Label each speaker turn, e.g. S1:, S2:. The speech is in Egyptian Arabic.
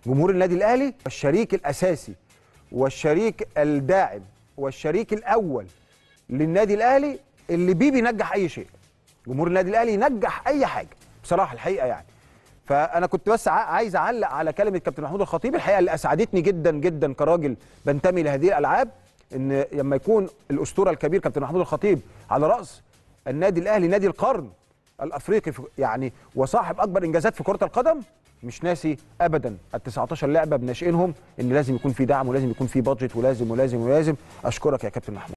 S1: جمهور النادي الاهلي الشريك الاساسي والشريك الداعم والشريك الاول للنادي الاهلي اللي بيه بينجح اي شيء جمهور النادي الاهلي ينجح اي حاجه بصراحه الحقيقه يعني فانا كنت بس ع- عايز اعلق على كلمه كابتن محمود الخطيب الحقيقه اللي اسعدتني جدا جدا كراجل بنتمي لهذه الالعاب ان لما يكون الاسطوره الكبير كابتن محمود الخطيب على راس النادي الاهلي نادي القرن الافريقي في- يعني وصاحب اكبر انجازات في كره القدم مش ناسي ابدا ال 19 لعبه بناشئينهم ان لازم يكون في دعم ولازم يكون في بادجت ولازم ولازم ولازم اشكرك يا كابتن محمود